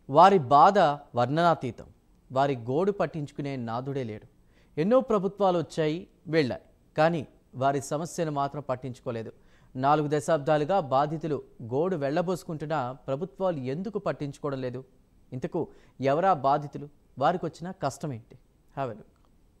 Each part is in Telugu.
వారి బాధ వర్ణనాతీతం వారి గోడు పట్టించుకునే నాదుడే లేడు ఎన్నో ప్రభుత్వాలు వచ్చాయి వెళ్ళాయి కానీ వారి సమస్యను మాత్రం పట్టించుకోలేదు నాలుగు దశాబ్దాలుగా బాధితులు గోడు వెళ్ళబోసుకుంటున్నా ప్రభుత్వాలు ఎందుకు పట్టించుకోవడం లేదు ఇంతకు ఎవరా బాధితులు వారికి వచ్చిన కష్టం ఏంటి హ్యావ్ ఎ లుక్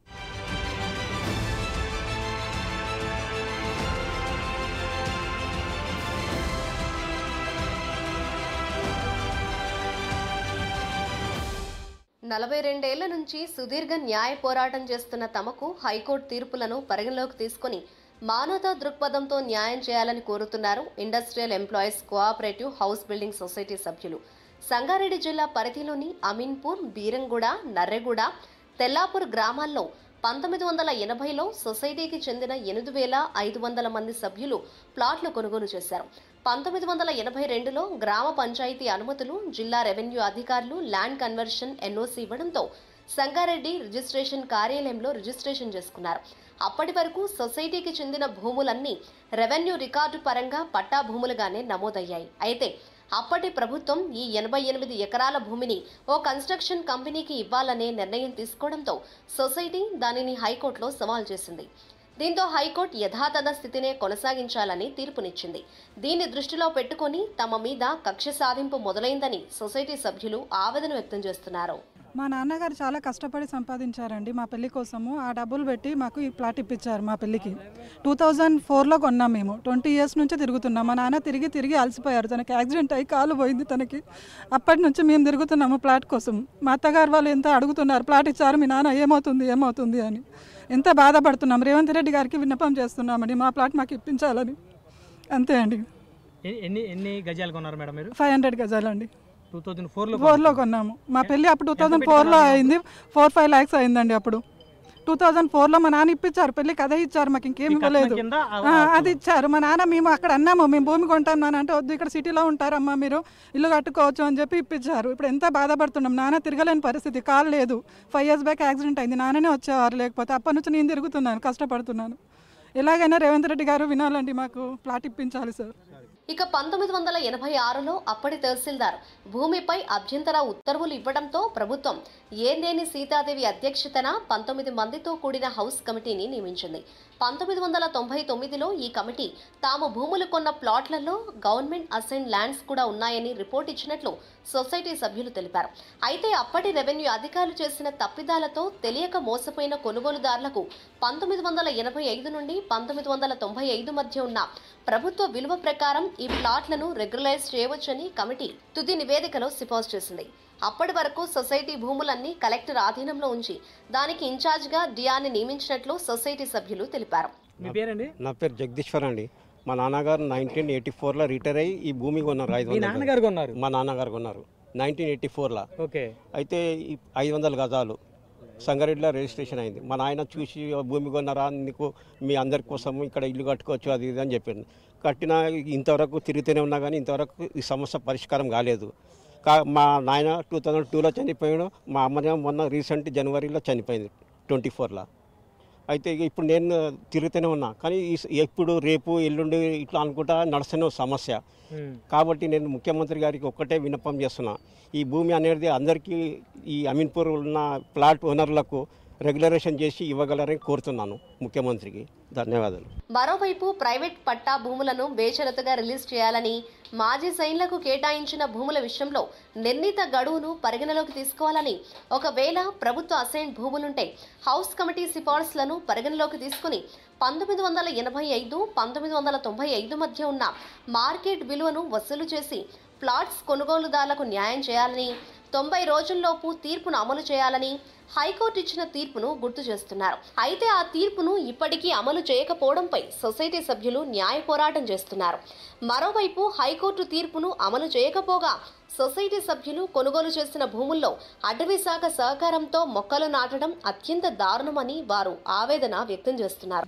నలభై రెండేళ్ల నుంచి సుదీర్ఘ న్యాయ పోరాటం చేస్తున్న తమకు హైకోర్టు తీర్పులను పరిగణలోకి తీసుకుని మానవతా దృక్పథంతో న్యాయం చేయాలని కోరుతున్నారు industrial employees cooperative house building society సభ్యులు సంగారెడ్డి జిల్లా పరిధిలోని అమీన్పూర్ బీరంగూడ నర్రెగూడ తెల్లాపూర్ గ్రామాల్లో పంతొమ్మిది వందల ఎనభైలో సొసైటీకి చెందిన ఎనిమిది వేల ఐదు వందల మంది సభ్యులు ప్లాట్లు కొనుగోలు చేశారు పంతొమ్మిది వందల ఎనభై రెండులో గ్రామ పంచాయతీ అనుమతులు జిల్లా రెవెన్యూ అధికారులు ల్యాండ్ కన్వర్షన్ ఎన్ఓసి ఇవ్వడంతో సంగారెడ్డి రిజిస్ట్రేషన్ కార్యాలయంలో రిజిస్ట్రేషన్ చేసుకున్నారు అప్పటి వరకు సొసైటీకి చెందిన భూములన్నీ రెవెన్యూ రికార్డు పరంగా పట్టా భూములుగానే నమోదయ్యాయి అయితే అప్పటి ప్రభుత్వం ఈ ఎనభై ఎనిమిది ఎకరాల భూమిని ఓ కన్స్ట్రక్షన్ కంపెనీకి ఇవ్వాలనే నిర్ణయం తీసుకోవడంతో సొసైటీ దానిని హైకోర్టులో సవాల్ చేసింది దీంతో హైకోర్టు యథాతథ స్థితినే కొనసాగించాలని తీర్పునిచ్చింది దీన్ని దృష్టిలో పెట్టుకొని తమ మీద కక్ష సాధింపు మొదలైందని సొసైటీ సభ్యులు ఆవేదన వ్యక్తం చేస్తున్నారు మా నాన్నగారు చాలా కష్టపడి సంపాదించారండి మా పెళ్లి కోసము ఆ డబ్బులు పెట్టి మాకు ఈ ప్లాట్ ఇప్పించారు మా పెళ్లికి టూ థౌజండ్ ఫోర్లో కొన్నాం మేము ట్వంటీ ఇయర్స్ నుంచి తిరుగుతున్నాం మా నాన్న తిరిగి తిరిగి అలసిపోయారు తనకి యాక్సిడెంట్ అయ్యి కాలు పోయింది తనకి అప్పటి నుంచి మేము తిరుగుతున్నాము ప్లాట్ కోసం మా అత్తగారు వాళ్ళు ఎంత అడుగుతున్నారు ప్లాట్ ఇచ్చారు మీ నాన్న ఏమవుతుంది ఏమవుతుంది అని ఎంత బాధపడుతున్నాం రేవంత్ రెడ్డి గారికి విన్నపం చేస్తున్నామని మా ప్లాట్ మాకు ఇప్పించాలని అంతే అండి ఎ- ఎన్ని ఎన్ని గజాలు కొన్నారు మేడం మీరు ఫైవ్ హండ్రెడ్ గజాలండి టూ థౌజండ్ ఫోర్లో ఫోర్లో కొన్నాము మా పెళ్ళి అప్పుడు టూ థౌజండ్ ఫోర్లో అయింది ఫోర్ ఫైవ్ ల్యాక్స్ అయిందండి అప్పుడు టూ థౌజండ్ ఫోర్లో మా నాన్న ఇప్పించారు పెళ్ళికి అదే ఇచ్చారు మాకు ఇంకేం ఇవ్వలేదు కింద ఆ- ఆ, అది ఇచ్చారు మా నాన్న మేము అక్కడ అన్నాము మేము భూమి కొంటాం నాన్న అంటే వద్దు ఇక్కడ సిటీలో ఉంటారమ్మా మీరు ఇల్లు కట్టుకోవచ్చు అని చెప్పి ఇప్పించారు ఇప్పుడు ఎంత బాధపడుతున్నాం నాన్న తిరగలేని పరిస్థితి కాలు లేదు ఫైవ్ ఇయర్స్ బ్యాక్ యాక్సిడెంట్ అయింది నాన్ననే వచ్చేవారు లేకపోతే అప్పటి నుంచి నేను తిరుగుతున్నాను కష్టపడుతున్నాను ఎలాగైనా రేవంత్ రెడ్డి గారు వినాలండి మాకు ప్లాట్ ఇప్పించాలి సార్ ఇక పంతొమ్మిది వందల ఎనభై ఆరులో అప్పటి తహసీల్దార్ భూమిపై అభ్యంతర ఉత్తర్వులు ఇవ్వడంతో ప్రభుత్వం ఏందేని సీతాదేవి అధ్యక్షతన పంతొమ్మిది మందితో కూడిన హౌస్ కమిటీని నియమించింది పంతొమ్మిది వందల తొంభై తొమ్మిదిలో ఈ కమిటీ తాము భూములు కొన్న ప్లాట్లలో గవర్నమెంట్ అసైన్ ల్యాండ్స్ కూడా ఉన్నాయని రిపోర్ట్ ఇచ్చినట్లు సొసైటీ సభ్యులు తెలిపారు అయితే అప్పటి రెవెన్యూ అధికారులు చేసిన తప్పిదాలతో తెలియక మోసపోయిన కొనుగోలుదారులకు పంతొమ్మిది వందల ఎనభై ఐదు నుండి పంతొమ్మిది వందల తొంభై ఐదు మధ్య ఉన్న ప్రభుత్వ విలువ ప్రకారం ఈ ప్లాట్లను రెగ్యులైజ్ చేయవచ్చని కమిటీ తుది నివేదికలో సిఫార్సు చేసింది అప్పటి వరకు సొసైటీ భూములన్నీ కలెక్టర్ ఆధీనంలో ఉంచి దానికి ఇన్ఛార్జిగా డిఆర్ని నియమించినట్లు సొసైటీ సభ్యులు తెలిపారు మీ పేరండి నా పేరు జగదీశ్వర్ అండి మా నాన్నగారు నైన్టీన్ ఎయిటీ ఫోర్లో రిటైర్ అయ్యి ఈ భూమి కొన్నారు ఐదు మీ వందల నాన్నగారు కొన్నారు మా నాన్నగారు కొన్నారు నైన్టీన్ ఎయిటీ ఫోర్లో ఓకే అయితే ఈ ఐదు వందల గజాలు సంగారెడ్డిలో రిజిస్ట్రేషన్ అయింది మా నాయన చూసి "ఓ భూమి కొన్నారా నీకు మీ అందరి కోసం ఇక్కడ ఇల్లు కట్టుకోవచ్చు అది ఇది అని చెప్పింది కట్టిన ఇంతవరకు తిరుగుతూనే ఉన్నా కానీ ఇంతవరకు ఈ సమస్య పరిష్కారం కాలేదు కా మా నాయన టూ థౌజండ్ టూలో చనిపోయాడు మా అమ్మనేమో మొన్న రీసెంట్ జనవరిలో చనిపోయింది ట్వంటీ ఫోర్లో అయితే ఇక ఇప్పుడు నేను తిరుగుతూనే ఉన్నా కానీ ఈ స- ఎప్పుడు రేపు ఎల్లుండి ఇట్లా అనుకుంటా నడుస్తున్న సమస్య ఉమ్. కాబట్టి నేను ముఖ్యమంత్రి గారికి ఒక్కటే విన్నపం చేస్తున్నా ఈ భూమి అనేది అందరికీ ఈ అమీన్పూర్ ఉన్న ప్లాట్ ఓనర్లకు రెగ్యులరేషన్ చేసి ఇవ్వగలరని కోరుతున్నాను ముఖ్యమంత్రికి ధన్యవాదాలు మరోవైపు ప్రైవేట్ పట్టా భూములను బేషరతుగా రిలీజ్ చేయాలని మాజీ సైన్లకు కేటాయించిన భూముల విషయంలో నిర్ణీత గడువును పరిగణలోకి తీసుకోవాలని ఒకవేళ ప్రభుత్వ అసైన్ భూములుంటే హౌస్ కమిటీ సిఫార్సులను పరిగణలోకి తీసుకుని పంతొమ్మిది వందల ఎనభై ఐదు పంతొమ్మిది వందల తొంభై ఐదు మధ్య ఉన్న మార్కెట్ విలువను వసూలు చేసి ప్లాట్స్ కొనుగోలుదారులకు న్యాయం చేయాలని తొంభై రోజుల్లోపు తీర్పును అమలు చేయాలని హైకోర్టు ఇచ్చిన తీర్పును గుర్తు చేస్తున్నారు అయితే ఆ తీర్పును ఇప్పటికీ అమలు చేయకపోవడంపై సొసైటీ సభ్యులు న్యాయ పోరాటం చేస్తున్నారు మరోవైపు హైకోర్టు తీర్పును అమలు చేయకపోగా సొసైటీ సభ్యులు కొనుగోలు చేసిన భూముల్లో అటవీ శాఖ సహకారంతో మొక్కలు నాటడం అత్యంత దారుణమని వారు ఆవేదన వ్యక్తం చేస్తున్నారు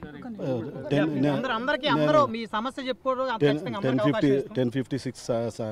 అందరూ అందరికీ అందరూ మీ సమస్య చెప్పుకోవడం టెన్ ఖచ్చితంగా టెన్ అందరికీ ఫిఫ్టీ అవకాశం ఇస్తాం. Ten fifty six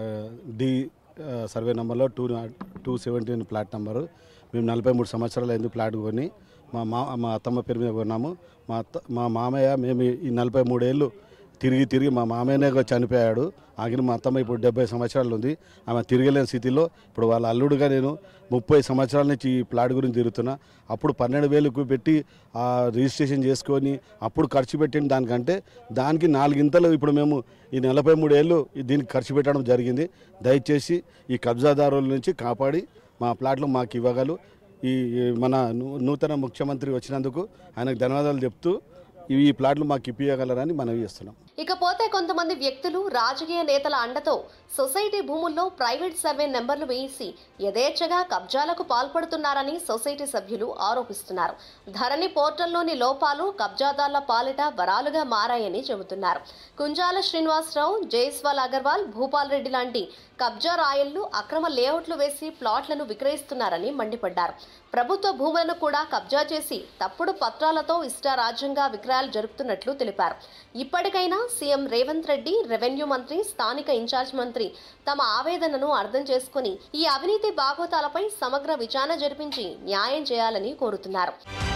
D survey నెంబర్లో two two seventeen plot number మేము నలభై మూడు సంవత్సరాలు అయింది ప్లాట్ కొని మా మా మా అత్తమ్మ పేరు మీద కొన్నాము మా అత్త మా మామయ్య మేము ఈ నలభై మూడేళ్ళు తిరిగి తిరిగి మా మామయ్యనే చనిపోయాడు ఆగిన మా అత్తమ్మ ఇప్పుడు డెబ్బై సంవత్సరాలు ఉంది ఆమె తిరగలేని స్థితిలో ఇప్పుడు వాళ్ళ అల్లుడుగా నేను ముప్పై సంవత్సరాల నుంచి ఈ ప్లాట్ గురించి తిరుగుతున్నా అప్పుడు పన్నెండు వేలకు పెట్టి ఆ రిజిస్ట్రేషన్ చేసుకొని అప్పుడు ఖర్చు పెట్టిన దానికంటే దానికి నాలుగింతలు ఇప్పుడు మేము ఈ నలభై మూడు ఏళ్ళు దీనికి ఖర్చు పెట్టడం జరిగింది దయచేసి ఈ కబ్జాదారుల నుంచి కాపాడి మా ప్లాట్లు మాకు ఇవ్వగలు ఈ ఈ మన నూ- నూతన ముఖ్యమంత్రి వచ్చినందుకు ఆయనకు ధన్యవాదాలు చెప్తూ ఇవి ఈ ప్లాట్లు మాకు ఇప్పించగలరని మనవి చేస్తున్నాం ఇకపోతే కొంతమంది వ్యక్తులు రాజకీయ నేతల అండతో సొసైటీ భూముల్లో ప్రైవేట్ సర్వే నెంబర్లు వేసి యథేచ్ఛగా కబ్జాలకు పాల్పడుతున్నారని సొసైటీ సభ్యులు ఆరోపిస్తున్నారు ధరణి పోర్టల్లోని లోపాలు కబ్జాదారుల పాలిట వరాలుగా మారాయని చెబుతున్నారు కుంజాల శ్రీనివాసరావు జైస్వాల్ అగర్వాల్ భూపాల్ రెడ్డి లాంటి కబ్జా రాయళ్లు అక్రమ లేఅవుట్లు వేసి ప్లాట్లను విక్రయిస్తున్నారని మండిపడ్డారు ప్రభుత్వ భూములను కూడా కబ్జా చేసి తప్పుడు పత్రాలతో ఇష్టారాజ్యంగా విక్రయాలు జరుపుతున్నట్లు తెలిపారు ఇప్పటికైనా సీఎం రేవంత్ రెడ్డి రెవెన్యూ మంత్రి స్థానిక ఇన్ఛార్జ్ మంత్రి తమ ఆవేదనను అర్థం చేసుకుని ఈ అవినీతి బాగోతాలపై సమగ్ర విచారణ జరిపించి న్యాయం చేయాలని కోరుతున్నారు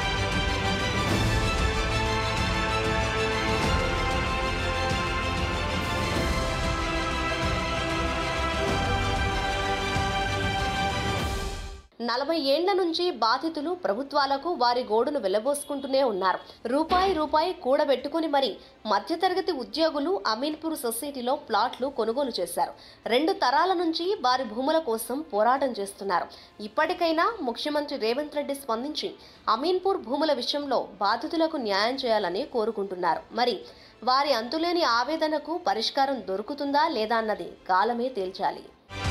నలభై ఏండ్ల నుంచి బాధితులు ప్రభుత్వాలకు వారి గోడును వెళ్లబోసుకుంటూనే ఉన్నారు రూపాయి రూపాయి కూడబెట్టుకుని మరి మధ్యతరగతి ఉద్యోగులు అమీన్పూర్ సొసైటీలో ప్లాట్లు కొనుగోలు చేశారు రెండు తరాల నుంచి వారి భూముల కోసం పోరాటం చేస్తున్నారు ఇప్పటికైనా ముఖ్యమంత్రి రేవంత్ రెడ్డి స్పందించి అమీన్పూర్ భూముల విషయంలో బాధితులకు న్యాయం చేయాలని కోరుకుంటున్నారు మరి వారి అంతులేని ఆవేదనకు పరిష్కారం దొరుకుతుందా లేదా అన్నది కాలమే తేల్చాలి